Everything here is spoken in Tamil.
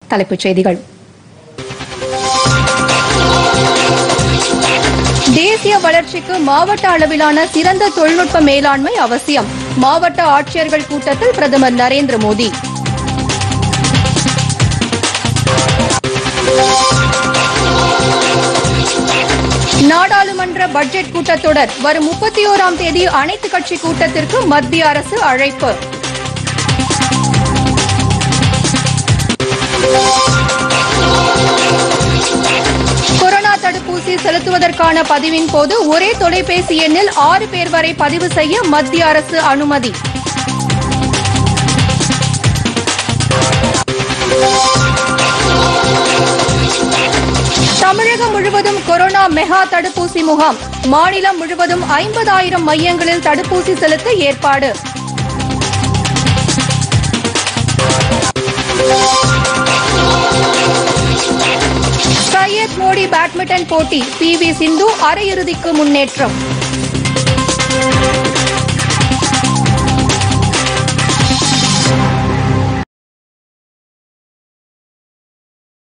தலைப்புச் செய்திகள் தேசிய வளர்ச்சிக்கு மாவட்ட அளவிலான சிறந்த தொழில்நுட்ப மேலாண்மை அவசியம் மாவட்ட ஆட்சியர்கள் கூட்டத்தில் பிரதமர் நரேந்திர மோடி நாடாளுமன்ற பட்ஜெட் கூட்டத்தொடர் வரும் முப்பத்தி ஓராம் தேதி அனைத்துக் கட்சி கூட்டத்திற்கு மத்திய அரசு அழைப்பு கொரோனா தடுப்பூசி செலுத்துவதற்கான பதிவின் போது ஒரே தொலைபேசி எண்ணில் ஆறு பேர் வரை பதிவு செய்ய மத்திய அரசு அனுமதி தமிழகம் முழுவதும் கொரோனா மெகா தடுப்பூசி முகாம் மாநிலம் முழுவதும் ஐம்பதாயிரம் மையங்களில் தடுப்பூசி செலுத்த ஏற்பாடு சையத் மோடி பேட்மிண்டன் போட்டி பி வி சிந்து அரையிறுதிக்கு முன்னேற்றம்